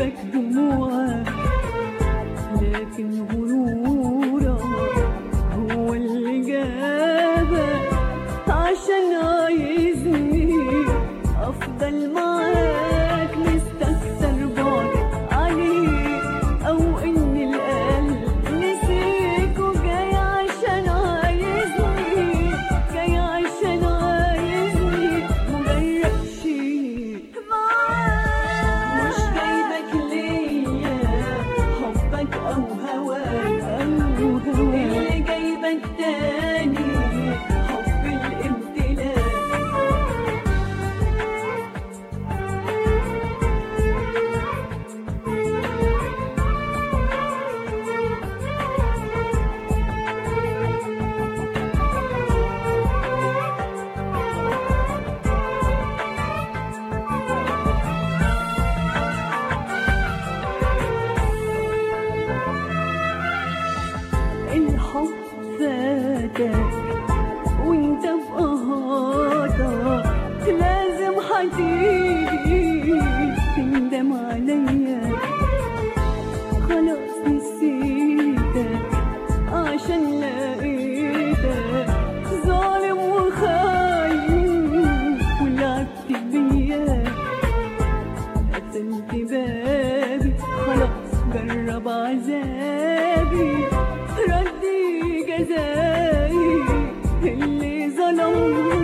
جايبك دموعك لكن غرورك هو اللي جابك عشان عايزني افضل معاك مستكتر بعدك عليك او ان القلب نسيك وجاي عشان عايزني جاي عشان عايزني مجرد شيء مش جايبك ليا حبك او هواك او هواك اللي جايبك تاني حب الامتلاك الحب فاتك وانت في قهاتك لازم هتيجي تندم عليا خلاص نسيتك عشان لقيتك ظالم وخاين ولعبت بيا قفلت بابي خلاص جرب عذابي ردي جزائي اللي ظلمني